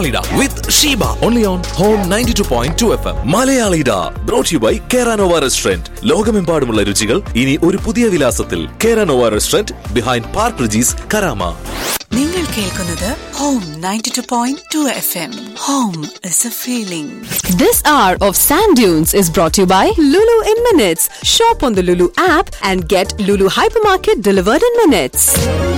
Leader with Sheba only on Home 92.2 FM. മലയാളിഡ brought you by Keranova restaurant ലോകമെമ്പാടുമുള്ള രുചികൾ ഇനി ഒരു പുതിയ വിലാസത്തിൽ Keranova restaurant behind park Regis Karama നിങ്ങൾ കേൾക്കുന്നത് home ninety two point two F M home is a feeling This hour of Sand Dunes is brought to you by Lulu in Minutes. Shop on the Lulu app and get Lulu Hypermarket delivered in minutes.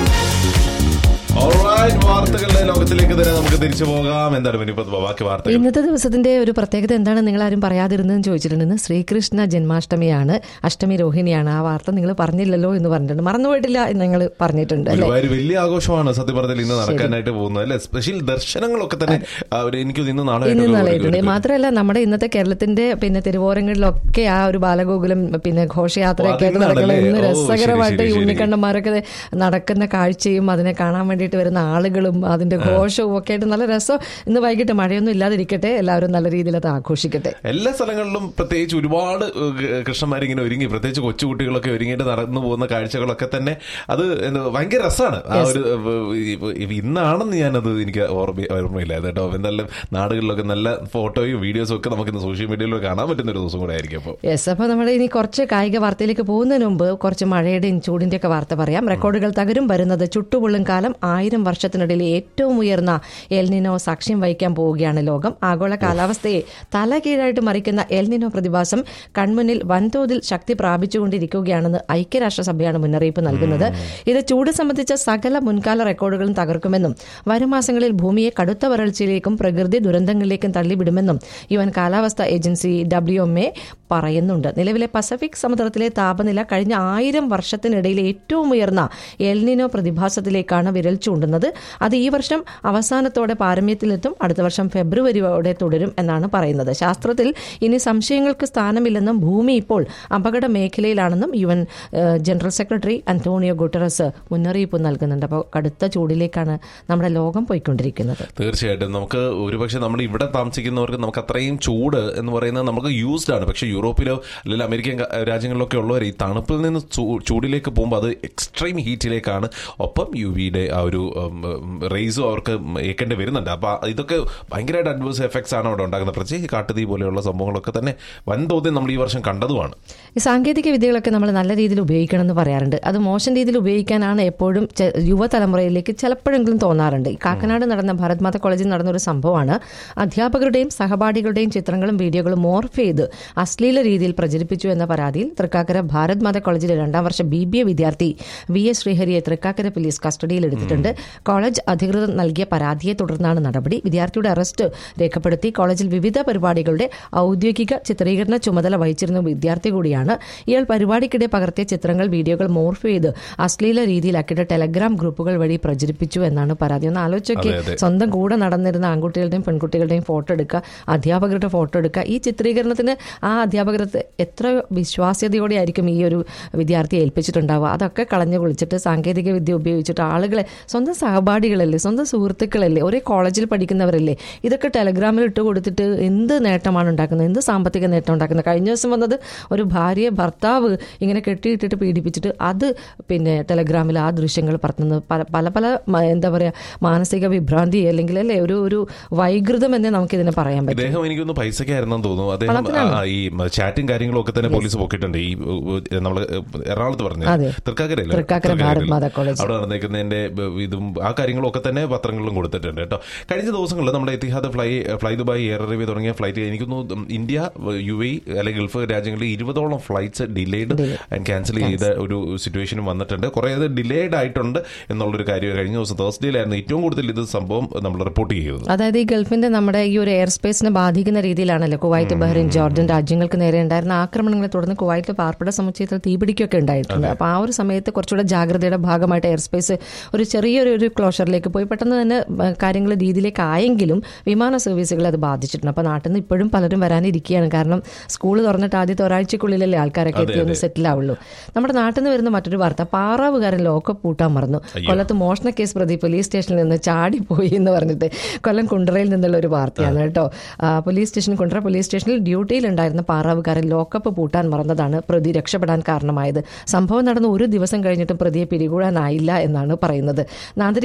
Alright, വാർത്തകളുടെ ലോകത്തിലേക്ക് തന്നെ നമുക്ക് തിരിച്ചു പോകാം എന്താണ് ഇനിയിപ്പോ ബാക്കി വാർത്തകൾ ഇന്നത്തെ ദിവസത്തിന്റെ ഒരു പ്രത്യേകത എന്താണ് നിങ്ങൾ ആരും പറയാതിരുന്നതെന്ന് ചോദിച്ചിട്ടുണ്ട് ഇന്ന് ശ്രീകൃഷ്ണ ജന്മാഷ്ടമിയാണ് അഷ്ടമി രോഹിണിയാണ് ആ വാർത്ത നിങ്ങൾ പറഞ്ഞില്ലല്ലോ എന്ന് പറഞ്ഞിട്ടുണ്ട് മറന്നുപോയിട്ടില്ല എന്ന് നിങ്ങൾ പറഞ്ഞിട്ടുണ്ട് അല്ലെ ഒരുപാട് വലിയ ആഘോഷമാണ് സത്യം പറഞ്ഞാൽ ഇന്ന് നടക്കാനായിട്ട് പോകുന്നത് അല്ലെ സ്പെഷ്യൽ ദർശനങ്ങളൊക്കെ തന്നെ ആ, ഒരു എനിക്ക് ഇന്ന് നാളെ ഇന്ന് നാളെയായിട്ടുണ്ട് മാത്രമല്ല നമ്മുടെ ഇന്നത്തെ കേരളത്തിന്റെ പിന്നെ തിരുവോരങ്ങളിലൊക്കെ ആ ഒരു ബാലഗോകുലം പിന്നെ ഘോഷയാത്രയൊക്കെ ആയിട്ട് ഓ, നടക്കുന്ന അതിന്നാണല്ലേ? ഇന്ന് ഓ, രസകരമായിട്ട് ശരി, ഈ ശരി, ശരി. ഉണ്ണിക്കണ്ണന്മാരൊക്കെ നടക്കുന്ന കാഴ്ചയും അതിനെ കാണാൻ വേണ്ടിയിട്ട് വരുന്ന ആളുകളും അതിന്റെ ഘോഷവും ഒക്കെ ആയിട്ട് നല്ല രസം ഇന്ന് വൈകിട്ട് മഴയൊന്നും ഇല്ലാതിരിക്കട്ടെ എല്ലാവരും നല്ല രീതിയിൽ അത് ആഘോഷിക്കട്ടെ എല്ലാ സ്ഥലങ്ങളിലും പ്രത്യേകിച്ച് ഒരുപാട് ഏഹ്, കൃഷ്ണന്മാരിങ്ങനെ ഒരുങ്ങി പ്രത്യേകിച്ച് കൊച്ചുകുട്ടികളൊക്കെ ഒരുങ്ങിയിട്ട് നടന്നു പോകുന്ന കാഴ്ചകളൊക്കെ തന്നെ അത് എന്ത് ഭയങ്കര രസമാണ് ആ ഒരു ഏഹ്, ഈ- ഇന്നാണെന്ന് ഞാനത് എനിക്ക് ഓർമ്മ ഓർമ്മയില്ല കേട്ടോ എന്തായാലും നാടുകളിലൊക്കെ നല്ല ഫോട്ടോയും വീഡിയോസും ഒക്കെ നമുക്ക് ഇന്ന് സോഷ്യൽ മീഡിയയിൽ കാണാൻ പറ്റുന്ന ഒരു ദിവസം കൂടെ ആയിരിക്കും അപ്പോൾ യെസ് അപ്പോൾ നമ്മൾ ഇനി കുറച്ച് കായിക വാർത്തയിലേക്ക് പോകുന്നതിന് മുമ്പ് കുറച്ച് മഴയുടെയും ചൂടിന്റെ ഒക്കെ വാർത്ത പറയാം റെക്കോർഡുകൾ തകരും വരുന്നത് ചുട്ടുപൊള്ളും കാലം ആയിരം വർഷത്തിനിടയിൽ ഏറ്റവും ഉയർന്ന എൽനിനോ സാക്ഷ്യം വഹിക്കാൻ പോവുകയാണ് ലോകം ആഗോള കാലാവസ്ഥയെ തലകീഴായിട്ട് മറിക്കുന്ന എൽനിനോ പ്രതിഭാസം കൺമുന്നിൽ വൻതോതിൽ ശക്തി പ്രാപിച്ചുകൊണ്ടിരിക്കുകയാണെന്ന് ഐക്യരാഷ്ട്രസഭയാണ് മുന്നറിയിപ്പ് നൽകുന്നത് ഇത് ചൂട് സംബന്ധിച്ച സകല മുൻകാല റെക്കോർഡുകളും തകർക്കുമെന്നും വരും മാസങ്ങളിൽ ഭൂമിയെ കടുത്ത വരൾച്ചയിലേക്കും പ്രകൃതി ദുരന്തങ്ങളിലേക്കും തള്ളിവിടുമെന്നും യു എൻ കാലാവസ്ഥാ ഏജൻസി ഡബ്ല്യു എം എ പറയുന്നുണ്ട് നിലവിലെ പസഫിക് സമുദ്രത്തിലെ താപനില കഴിഞ്ഞ ആയിരം വർഷത്തിനിടയിൽ ഏറ്റവും ഉയർന്ന എൽനിനോ പ്രതിഭാസത്തിലേക്കാണ് വിരൽ ചൂണ്ടുന്നത് അത് ഈ വർഷം അവസാനത്തോടെ പാരമ്യത്തിലെത്തും അടുത്ത വർഷം ഫെബ്രുവരിയോടെ തുടരും എന്നാണ് പറയുന്നത് ശാസ്ത്രത്തിൽ ഇനി സംശയങ്ങൾക്ക് സ്ഥാനമില്ലെന്നും ഭൂമി ഇപ്പോൾ അപകട മേഖലയിലാണെന്നും U N uh, general secretary Antonio Guterres മുന്നറിയിപ്പ് നൽകുന്നുണ്ട് അപ്പോൾ കടുത്ത ചൂടിലേക്കാണ് നമ്മുടെ ലോകം പോയിക്കൊണ്ടിരിക്കുന്നത് തീർച്ചയായിട്ടും നമുക്ക് ഒരുപക്ഷെ നമ്മൾ ഇവിടെ താമസിക്കുന്നവർക്ക് നമുക്ക് അത്രയും ചൂട് എന്ന് പറയുന്നത് നമുക്ക് യൂസ്ഡ് ആണ് പക്ഷേ യൂറോപ്പിലോ അല്ലെങ്കിൽ അമേരിക്കൻ ക- രാജ്യങ്ങളിലൊക്കെ ഉള്ളവർ ഈ തണുപ്പിൽ നിന്ന് ചൂ- ചൂടിലേക്ക് പോകുമ്പോൾ അത് എക്സ്ട്രീം ഹീറ്റിലേക്കാണ് ഒപ്പം യു വിയുടെ ആ ഒരു റേസും അവർക്ക് ഏൽക്കേണ്ടി വരുന്നുണ്ട് അപ്പോൾ ഇതൊക്കെ ഭയങ്കരമായിട്ട് അഡ്വേഴ്സ് എഫക്ട്സ് ആണ് അവിടെ ഉണ്ടാകുന്നത് പ്രത്യേകിച്ച് കാട്ടുതീ പോലെയുള്ള സംഭവങ്ങളൊക്കെ തന്നെ വൻതോതിൽ നമ്മൾ ഈ വർഷം കണ്ടതുമാണ് ഈ സാങ്കേതിക വിദ്യകളൊക്കെ നമ്മൾ നല്ല രീതിയിൽ ഉപയോഗിക്കണം എന്ന് പറയാറുണ്ട് അത് മോശം രീതിയിൽ ഉപയോഗിക്കാനാണ് എപ്പോഴും ചെ- യുവതലമുറയിലേക്ക് ചിലപ്പോഴെങ്കിലും തോന്നാറുണ്ട് ഈ കാക്കനാട് നടന്ന ഭാരത് മാത കോളേജിൽ നടന്ന ഒരു സംഭവമാണ് അധ്യാപകരുടെയും സഹപാഠികളുടെയും ചിത്രങ്ങളും വീഡിയോകളും മോർഫ് ചെയ്ത് അശ്ലീല രീതിയിൽ പ്രചരിപ്പിച്ചു എന്ന പരാതിയിൽ തൃക്കാക്കര ഭാരത് മാത കോളേജിലെ രണ്ടാം വർഷ ബി ബി എ വിദ്യാർത്ഥി വി എസ് ശ്രീഹരിയെ തൃക്കാക്കര പോലീസ് കസ്റ്റഡിയിൽ എടുത്തിട്ടുണ്ട് കോളേജ് അധികൃതർ നൽകിയ പരാതിയെ തുടർന്നാണ് നടപടി വിദ്യാർത്ഥിയുടെ അറസ്റ്റ് രേഖപ്പെടുത്തി കോളേജിൽ വിവിധ പരിപാടികളുടെ ഔദ്യോഗിക ചിത്രീകരണ ചുമതല വഹിച്ചിരുന്ന വിദ്യാർത്ഥി കൂടിയാണ് ഇയാൾ പരിപാടിക്കിടെ പകർത്തിയ ചിത്രങ്ങൾ വീഡിയോകൾ മോർഫ് ചെയ്ത് അശ്ലീല രീതിയിലാക്കിയിട്ട് ടെലഗ്രാം ഗ്രൂപ്പുകൾ വഴി പ്രചരിപ്പിച്ചു എന്നാണ് പരാതി ഒന്ന് ആലോചിച്ചൊക്കെ അതെ, അതെ. സ്വന്തം കൂടെ നടന്നിരുന്ന ആൺകുട്ടികളുടെയും പെൺകുട്ടികളുടെയും ഫോട്ടോ എടുക്കുക അധ്യാപകരുടെ ഫോട്ടോ എടുക്കുക ഈ ചിത്രീകരണത്തിന് ആ അധ്യാപകരത്തെ എത്ര വിശ്വാസ്യതയോടെ ആയിരിക്കും ഈ ഒരു വിദ്യാർത്ഥിയെ ഏൽപ്പിച്ചിട്ടുണ്ടാവുക അതൊക്കെ കളഞ്ഞു കുളിച്ചിട്ട് സാങ്കേതിക വിദ്യ ഉപയോഗിച്ചിട്ട് ആളുകളെ സ്വന്തം സഹപാഠികളല്ലേ സ്വന്തം സുഹൃത്തുക്കളല്ലേ ഒരേ കോളേജിൽ പഠിക്കുന്നവരല്ലേ ഇതൊക്കെ ടെലഗ്രാമിൽ ഇട്ട് കൊടുത്തിട്ട് എന്ത് നേട്ടമാണ് ഉണ്ടാക്കുന്നത് എന്ത് സാമ്പത്തിക നേട്ടം ഉണ്ടാക്കുന്നത് കഴിഞ്ഞ ദിവസം വന്നത് ഒരു ഭാര്യയെ ഭർത്താവ് ഇങ്ങനെ കെട്ടിയിട്ടിട്ട് പീഡിപ്പിച്ചിട്ട് അത് പിന്നെ ടെലഗ്രാമിൽ ആ ദൃശ്യങ്ങൾ പരത്തുന്നത് പല പല പല മ- എന്താ പറയാ മാനസിക വിഭ്രാന്തി അല്ലെങ്കിൽ അല്ലേ ഒരു ഒരു വൈകൃതം എന്നേ നമുക്കിതിനെ പറയാൻ പറ്റും ഇദ്ദേഹം എനിക്കൊന്ന് പൈസക്കായിരുന്നെന്ന് തോന്നുന്നു അദ്ദേഹം ആ, ഈ ചാറ്റും കാര്യങ്ങളും ഒക്കെ തന്നെ പോലീസ് പൊക്കിയിട്ടുണ്ട് ഈ നമ്മൾ എറണാകുളത്ത് പറഞ്ഞു അതെ. തൃക്കാക്കരയില്ലേ? തൃക്കാക്കര ഭാരത് തൃക്കാക്കരയിൽ. മാതാ കോളേജ്. അവിടെ നടന്നേക്കുന്നതിന്റെ ബ- ഇതും ആ കാര്യങ്ങളും ഒക്കെ തന്നെ പത്രങ്ങളിലും കൊടുത്തിട്ടുണ്ട് കേട്ടോ കഴിഞ്ഞ ദിവസങ്ങളിൽ നമ്മുടെ Etihad fly fly Dubai air Arabia തുടങ്ങിയ ഫ്ലൈറ്റ് എനിക്കൊന്നു ഇന്ത്യ യു എ അല്ലെങ്കിൽ ഗൾഫ് രാജ്യങ്ങളിൽ ഇരുപതോളം ഫ്ലൈറ്റ്സ് ഡിലേഡ് ആൻഡ് ക്യാൻസൽ ചെയ്ത ഒരു സിറ്റുവേഷനും വന്നിട്ടുണ്ട് കുറെ അത് ഡിലേഡ് ആയിട്ടുണ്ട് എന്നുള്ളൊരു കാര്യം കഴിഞ്ഞ ദിവസം തേഴ്സ്ഡേയിലായിരുന്നു ഏറ്റവും കൂടുതൽ ഇത് സംഭവം നമ്മൾ റിപ്പോർട്ട് ചെയ്തത് അതായത് ഈ ഗൾഫിന്റെ നമ്മുടെ ഈ ഒരു എയർ സ്പേസിനെ ബാധിക്കുന്ന രീതിയിലാണല്ലോ കുവൈറ്റ് ബഹ്റിൻ ജോർഡൻ രാജ്യങ്ങൾക്ക് നേരെ ഉണ്ടായിരുന്ന ആക്രമണങ്ങളെ തുടർന്ന് കുവൈറ്റിലെ പാർപ്പിട സമുച്ചയത്തിൽ തീപിടിക്കൊക്കെ ഉണ്ടായിട്ടുണ്ട് അപ്പോൾ ആ ഒരു സമയത്ത് കുറച്ചുകൂടെ ജാഗ്രതയുടെ ഭാഗമായിട്ട് എയർ സ്പേസ് ഒരു ചെറിയൊരു ഒരു ക്ലോഷറിലേക്ക് പോയി പെട്ടെന്ന് തന്നെ കാര്യങ്ങൾ രീതിയിലേക്ക് ആയെങ്കിലും വിമാന സർവീസുകൾ അത് ബാധിച്ചിട്ടുണ്ട് അപ്പോൾ നാട്ടിൽ നിന്ന് ഇപ്പോഴും പലരും വരാനിരിക്കുകയാണ് കാരണം സ്കൂൾ തുറന്നിട്ട് ആദ്യത്തെ ഒരാഴ്ചക്കുള്ളിലല്ലേ ആൾക്കാരൊക്കെ എത്തി ഒന്ന് സെറ്റിൽ ആവുള്ളൂ നമ്മുടെ നാട്ടിൽ നിന്ന് വരുന്ന മറ്റൊരു വാർത്ത പാറാവുകാരൻ ലോക്കപ്പ് പൂട്ടാൻ മറന്നു കൊല്ലത്ത് മോഷണ കേസ് പ്രതി പോലീസ് സ്റ്റേഷനിൽ നിന്ന് ചാടിപ്പോയി എന്ന് പറഞ്ഞിട്ട് കൊല്ലം കുണ്ടറയിൽ നിന്നുള്ള ഒരു വാർത്തയാണ് കേട്ടോ ആ, പോലീസ് സ്റ്റേഷൻ കുണ്ടറ പോലീസ് സ്റ്റേഷനിൽ ഡ്യൂട്ടിയിലുണ്ടായിരുന്ന പാറാവുകാരൻ ലോക്കപ്പ് പൂട്ടാൻ മറന്നതാണ് പ്രതി രക്ഷപ്പെടാൻ കാരണമായത് സംഭവം നടന്ന് ഒരു ദിവസം കഴിഞ്ഞിട്ടും പ്രതിയെ പിടികൂടാനായില്ല എന്നാണ് പറയുന്നത് നാന്തിരിക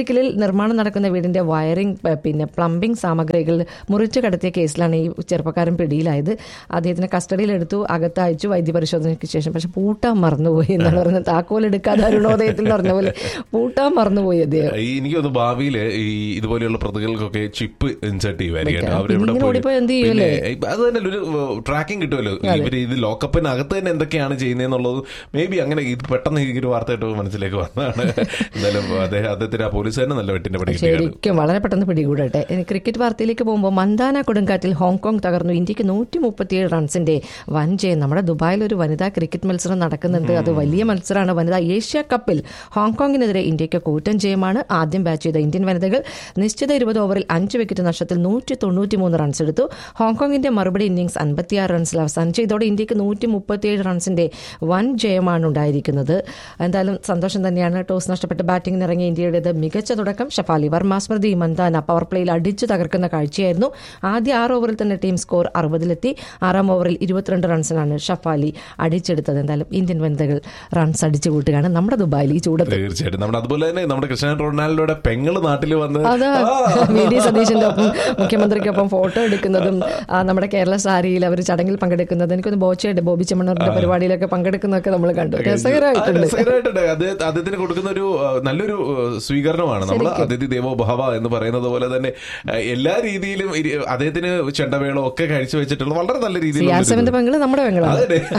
അരുവിക്കലിൽ നിർമ്മാണം നടക്കുന്ന വീടിന്റെ വയറിംഗ് പ- പിന്നെ പ്ലംബിംഗ് സാമഗ്രികൾ മുറിച്ചു കടത്തിയ കേസിലാണ് ഈ ചെറുപ്പക്കാരൻ പിടിയിലായത് അദ്ദേഹത്തിനെ കസ്റ്റഡിയിലെടുത്തു അകത്തയച്ചു വൈദ്യപരിശോധനയ്ക്ക് ശേഷം പക്ഷെ പൂട്ടാൻ മറന്നുപോയി എന്നാണ് പറയുന്നത് താക്കോൽ എടുക്കാതെ അരുണോദയത്തിൽ പറഞ്ഞ പോലെ പൂട്ടാൻ മറന്നുപോയി അദ്ദേഹം ഈ എനിക്ക് തോന്നുന്നു ഭാവിയിൽ ഈ ഇതുപോലെയുള്ള പ്രതികൾക്കൊക്കെ ചിപ്പ് ഇൻസേർട്ട് ചെയ്യുമായിരിക്കും വെക്കാം. അവരെവിടെ ഇങ്ങനെ ഓടിപ്പോയി എന്ത് ചെയ്യും പിന്നെ അല്ലേ? ഇപ്പൊ അത് തന്നെ ഒരു ട്രാക്കിംഗ് കിട്ടുമല്ലോ ഇവര് ഇത് ലോക്കപ്പിനകത്ത് തന്നെ എന്തൊക്കെയാണ് ചെയ്യുന്നതെന്നുള്ളത് മേ ബി അങ്ങനെ ഇത് പെട്ടെന്ന് ഈ ഒരു വാർത്ത കേട്ടപ്പോൾ മനസ്സിലേക്ക് വന്നതാണ് എന്തായാലും അദ്ദേഹം അദ്ദേഹത്തിന് ആ പോലീസ് തന്നെ നല്ല വെട്ടിന്റെ പടി കിട്ടിയാണ് ശരിക്കും വളരെ പെട്ടെന്ന് പിടികൂടട്ടെ ഇനി ക്രിക്കറ്റ് വാർത്തയിലേക്ക് പോകുമ്പോൾ മന്ദാന കൊടുങ്കാറ്റിൽ ഹോങ്കോങ് തകർന്നു ഇന്ത്യക്ക് നൂറ്റി മുപ്പത്തിയേഴ് റൺസിന്റെ വൻ ജയം നമ്മുടെ ദുബായിൽ ഒരു വനിതാ ക്രിക്കറ്റ് മത്സരം നടക്കുന്നുണ്ട് അത് വലിയ മത്സരമാണ് വനിതാ ഏഷ്യ കപ്പിൽ ഹോങ്കോങ്ങിനെതിരെ ഇന്ത്യക്ക് കൂറ്റൻ ജയമാണ് ആദ്യം ബാറ്റ് ചെയ്ത ഇന്ത്യൻ വനിതകൾ നിശ്ചിത ഇരുപത് ഓവറിൽ അഞ്ച് വിക്കറ്റ് നഷ്ടത്തിൽ നൂറ്റി തൊണ്ണൂറ്റി മൂന്ന് റൺസ് എടുത്തു ഹോങ്കോങ്ങിന്റെ മറുപടി ഇന്നിംഗ്സ് അൻപത്തിയാറ് റൺസിൽ അവസാനിച്ചു ഇതോടെ ഇന്ത്യക്ക് നൂറ്റി മുപ്പത്തിയേഴ് റൺസിന്റെ വൻ ജയമാണ് ഉണ്ടായിരിക്കുന്നത് എന്തായാലും സന്തോഷം തന്നെയാണ് ടോസ് നഷ്ടപ്പെട്ട് ബാറ്റിംഗിന് ഇറങ്ങിയ ഇന്ത്യയുടേത് മികച്ച തുടക്കം ഷഫാലി വർമ്മ സ്മൃതി മന്ദാന പവർ പ്ലേയിൽ അടിച്ചു തകർക്കുന്ന കാഴ്ചയായിരുന്നു ആദ്യ ആറ് ഓവറിൽ തന്നെ ടീം സ്കോർ അറുപതിലെത്തി ആറാം ഓവറിൽ ഇരുപത്തിരണ്ട് റൺസിനാണ് ഷഫാലി അടിച്ചെടുത്തത് എന്തായാലും ഇന്ത്യൻ വനിതകൾ റൺസ് അടിച്ചു കൂട്ടുകയാണ് നമ്മുടെ ദുബായിൽ ഈ ചൂടത്ത് തീർച്ചയായിട്ടും നമ്മുടെ അതുപോലെ തന്നെ നമ്മുടെ ക്രിസ്ത്യാനോ റൊണാൾഡോയുടെ പെങ്ങള് നാട്ടിൽ വന്ന് അതാ വി ഡി സതീശന്റെ ഒപ്പം മുഖ്യമന്ത്രിക്കൊപ്പം ഫോട്ടോ എടുക്കുന്നതും ആ, നമ്മുടെ കേരള സാരിയിൽ അവർ ചടങ്ങിൽ പങ്കെടുക്കുന്നത് എനിക്കൊന്ന് ബോച്ചയുടെ ബോബി ചെമ്മണ്ണൂരിന്റെ പരിപാടിയിലൊക്കെ പങ്കെടുക്കുന്നതൊക്കെ നമ്മൾ കണ്ടു രസകരമായിട്ടുണ്ട് ആ, രസകരമായിട്ടുണ്ട് അദ്ദേഹ- അദ്ദേഹത്തിന് കൊടുക്കുന്ന ഒരു ആ, നല്ലൊരു ആ, സ്വീകരണമാണ് നമ്മൾ അതിഥി ദേവോ ഭവ എന്ന് പറയുന്നത് പോലെ തന്നെ ആ, എല്ലാ രീതിയിലും ഇരി- അദ്ദേഹത്തിന് ചെണ്ടമേളോ ഒക്കെ കഴിച്ചു വെച്ചിട്ടുള്ള വളരെ നല്ല രീതിയിൽ സിയാസവന്റെ പെങ്ങള് നമ്മുടെ പെങ്ങളാണ്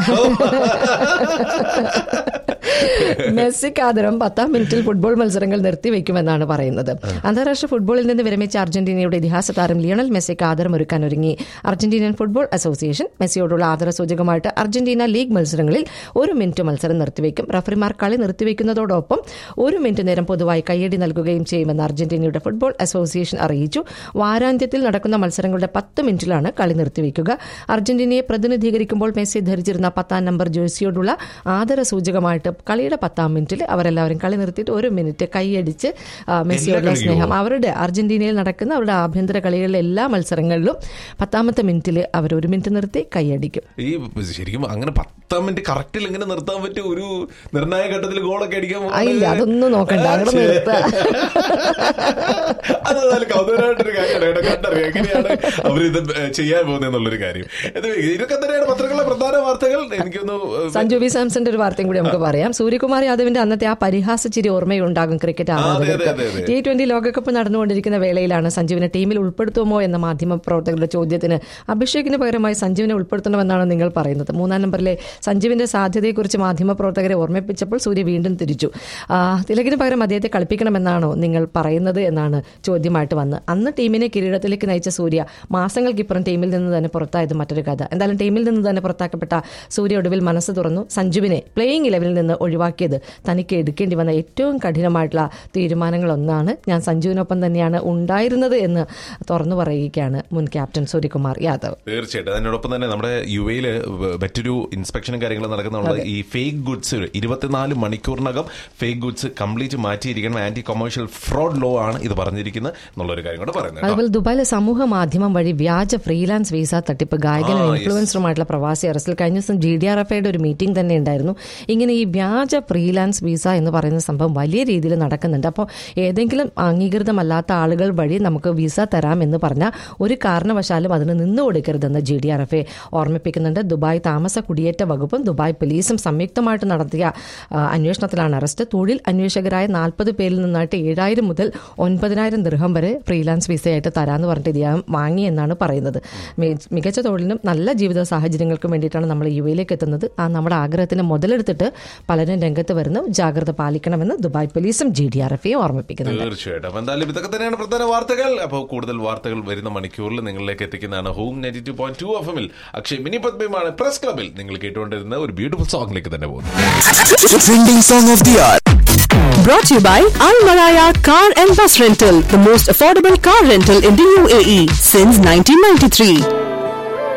മെസ്സിക്ക് ആദരം പത്താം മിനിറ്റിൽ ഫുട്ബോൾ മത്സരങ്ങൾ നിർത്തിവെക്കുമെന്നാണ് പറയുന്നത് അന്താരാഷ്ട്ര ഫുട്ബോളിൽ നിന്ന് വിരമിച്ച അർജന്റീനയുടെ ഇതിഹാസ താരം ലിയണൽ മെസ്സിക്ക് ആദരം ഒരുക്കാൻ ഒരുങ്ങി അർജന്റീനിയൻ ഫുട്ബോൾ അസോസിയേഷൻ മെസ്സിയോടുള്ള ആദര സൂചകമായിട്ട് അർജന്റീന ലീഗ് മത്സരങ്ങളിൽ ഒരു മിനിറ്റ് മത്സരം നിർത്തിവെക്കും റഫറിമാർ കളി നിർത്തിവെക്കുന്നതോടൊപ്പം ഒരു മിനിറ്റ് നേരം പൊതുവായി കയ്യടി നൽകുകയും ചെയ്യുമെന്ന് അർജന്റീനയുടെ ഫുട്ബോൾ അസോസിയേഷൻ അറിയിച്ചു വാരാന്ത്യത്തിൽ നടക്കുന്ന മത്സരങ്ങളുടെ പത്ത് മിനിറ്റിലാണ് കളി നിർത്തിവെക്കുക അർജന്റീനയെ പ്രതിനിധീകരിക്കുമ്പോൾ മെസ്സി ധരിച്ചിരുന്ന പത്താം നമ്പർ ജേഴ്സിയോടുള്ള ആദര സൂചകമായിട്ട് കളിയുടെ പത്താം മിനിറ്റിൽ അവരെല്ലാവരും കളി നിർത്തിയിട്ട് ഒരു മിനിറ്റ് കൈയടിച്ച് ആ, മെസ്സിയോടുള്ള കളിക്കും. സ്നേഹം അവരുടെ അർജന്റീനയിൽ നടക്കുന്ന അവരുടെ ആഭ്യന്തര കളികളിലെ എല്ലാ മത്സരങ്ങളിലും പത്താമത്തെ മിനിറ്റിൽ അവർ ഒരു മിനിറ്റ് നിർത്തി കൈയടിക്കും ഈ ശരിക്കും അങ്ങനെ പത്താം മിനിറ്റ് കറക്റ്റിൽ എങ്ങനെ നിർത്താൻ പറ്റിയ ഒരു നിർണായക ഘട്ടത്തിൽ ഗോളൊക്കെ അടിക്കാൻ ആ, ഇല്ല അതൊന്നും നോക്കണ്ട അങ്ങോട്ട് നിർത്തുക അത് നല്ല കൗതുകമായിട്ടൊരു കാര്യമാണ് കേട്ടോ കണ്ടറിയാം എങ്ങനെയാണ് അവരിത് ചെയ്യാൻ പോകുന്നത് എന്നുള്ളൊരു കാര്യം ഇത് ഇതൊക്കെ തന്നെയാണ് പത്രങ്ങളിലെ പ്രധാന വാർത്തകൾ എനിക്കൊന്ന് സഞ്ജു വി സാംസന്റെ ഒരു വാർത്തയും കൂടി നമുക്ക് പറയാം സൂര്യകുമാർ യാദവിന്റെ അന്നത്തെ ആ പരിഹാസ ചിരി ഓർമ്മയുണ്ടാകും ക്രിക്കറ്റ് അതെ, അതെ, ആരാധകർക്ക് അതെ, അതെ. ടി ട്വന്റി ലോകകപ്പ് നടന്നുകൊണ്ടിരിക്കുന്ന വേളയിലാണ് സഞ്ജുവിനെ ടീമിൽ ഉൾപ്പെടുത്തുമോ എന്ന മാധ്യമ പ്രവർത്തകരുടെ ചോദ്യത്തിന് അഭിഷേകിന് പകരമായി സഞ്ജുവിനെ ഉൾപ്പെടുത്തണമെന്നാണ് നിങ്ങൾ പറയുന്നത് മൂന്നാം നമ്പറിലെ സഞ്ജുവിന്റെ സാധ്യതയെക്കുറിച്ച് മാധ്യമ പ്രവർത്തകരെ ഓർമ്മിപ്പിച്ചപ്പോൾ സൂര്യ വീണ്ടും തിരിച്ചു ആ, തിലകിന് പകരം അദ്ദേഹത്തെ കളിപ്പിക്കണമെന്നാണോ നിങ്ങൾ പറയുന്നത് എന്നാണ് ചോദ്യമായിട്ട് വന്ന് അന്ന് ടീമിനെ കിരീടത്തിലേക്ക് നയിച്ച സൂര്യ മാസങ്ങൾക്കിപ്പുറം ടീമിൽ നിന്ന് തന്നെ പുറത്തായത് മറ്റൊരു കഥ എന്തായാലും ടീമിൽ നിന്ന് തന്നെ പുറത്താക്കപ്പെട്ട സൂര്യ ഒടുവിൽ മനസ്സ് തുറന്നു സഞ്ജുവിനെ പ്ലേയിങ് ഇലവനിൽ നിന്ന് ഒഴിവാക്കിയത് തനിക്ക് എടുക്കേണ്ടി വന്ന ഏറ്റവും കഠിനമായിട്ടുള്ള തീരുമാനങ്ങളൊന്നാണ് ഞാൻ സഞ്ജുവിനൊപ്പം തന്നെയാണ് ഉണ്ടായിരുന്നത് എന്ന് തുറന്നു പറയുകയാണ് മുൻ ക്യാപ്റ്റൻ സൂര്യകുമാർ യാദവ് തീർച്ചയായിട്ടും അതിനോടൊപ്പം തന്നെ നമ്മുടെ യു എയിൽ മറ്റൊരു ഇൻസ്പെക്ഷനും കാര്യങ്ങളും നടക്കുന്നുള്ളത് ഈ ഫേക്ക് ഗുഡ്സ് ഇരുപത്തിനാല് മണിക്കൂറിനകം ഫേക്ക് ഗുഡ്സ് കംപ്ലീറ്റ് മാറ്റിയിരിക്കണം ആന്റി കൊമേഴ്ഷ്യൽ ഫ്രോഡ് ലോ ആണ് ഇത് പറഞ്ഞിരിക്കുന്നത് എന്നുള്ളൊരു കാര്യം കൂടെ പറയുന്നത് കേട്ടോ. അതുപോലെ ദുബായിലെ സമൂഹ മാധ്യമം വഴി വ്യാജ ഫ്രീലാൻസ് വിസ തട്ടിപ്പ് ഗായകനും ആ, yes. ഇൻഫ്ലുവൻസറുമായിട്ടുള്ള പ്രവാസി അറസ്റ്റിൽ കഴിഞ്ഞ ദിവസം ജി ഡി ആർ എഫ് ഐയുടെ ഒരു മീറ്റിംഗ് തന്നെ ഉണ്ടായിരുന്നു ഇങ്ങനെ ഈ വ്യാജ ഫ്രീലാൻസ് വിസ എന്ന് പറയുന്ന സംഭവം വലിയ രീതിയിൽ നടക്കുന്നുണ്ട് അപ്പോൾ ഏതെങ്കിലും അംഗീകൃതമല്ലാത്ത ആളുകൾ വഴി നമുക്ക് വിസ തരാം എന്ന് പറഞ്ഞാൽ ഒരു കാരണവശാലും അതിന് നിന്നു കൊടുക്കരുതെന്ന് G D R F A ഓർമ്മിപ്പിക്കുന്നുണ്ട് ദുബായ് താമസ കുടിയേറ്റ വകുപ്പും ദുബായ് പോലീസും സംയുക്തമായിട്ട് നടത്തിയ ആ, അന്വേഷണത്തിലാണ് അറസ്റ്റ് തൊഴിൽ അന്വേഷകരായ നാൽപ്പത് പേരിൽ നിന്നായിട്ട് ഏഴായിരം മുതൽ ഒൻപതിനായിരം ദൃഹം വരെ ഫ്രീലാൻസ് വിസയായിട്ട് തരാമെന്ന് പറഞ്ഞിട്ട് ഇദ്ദേഹം വാങ്ങി എന്നാണ് പറയുന്നത് മി- മികച്ച തൊഴിലിനും നല്ല ജീവിത സാഹചര്യങ്ങൾക്കും വേണ്ടിയിട്ടാണ് നമ്മൾ യു എയിലേക്ക് എത്തുന്നത് ആ നമ്മുടെ ആഗ്രഹത്തിന് മുതലെടുത്തിട്ട് പലരും രംഗത്ത് വരുന്നു ജാഗ്രത പാലിക്കണമെന്ന് ദുബായ് പോലീസും ജി ഡി ആർ എഫ് ഓർമ്മിപ്പിക്കുന്നുണ്ട് തീർച്ചയായിട്ടും അപ്പൊ എന്തായാലും ഇതൊക്കെ തന്നെയാണ് പ്രധാന വാർത്തകൾ അപ്പോൾ കൂടുതൽ വാർത്തകൾ വരുന്ന മണിക്കൂറിൽ നിങ്ങളിലേക്ക് എത്തിക്കുന്നതാണ് home ninety two point two F എമ്മിൽ അക്ഷയ് മിനി പത്മയുമാണ് പ്രസ് ക്ലബിൽ നിങ്ങൾ കേട്ടുകൊണ്ടിരുന്ന ഒരു ബ്യൂട്ടിഫുൾ സോങ്ങിലേക്ക് തന്നെ പോകുന്നു Trending song of the hour. Brought to you by Al Maraya Car and Bus Rental, the most affordable car rental in the UAE since 1993.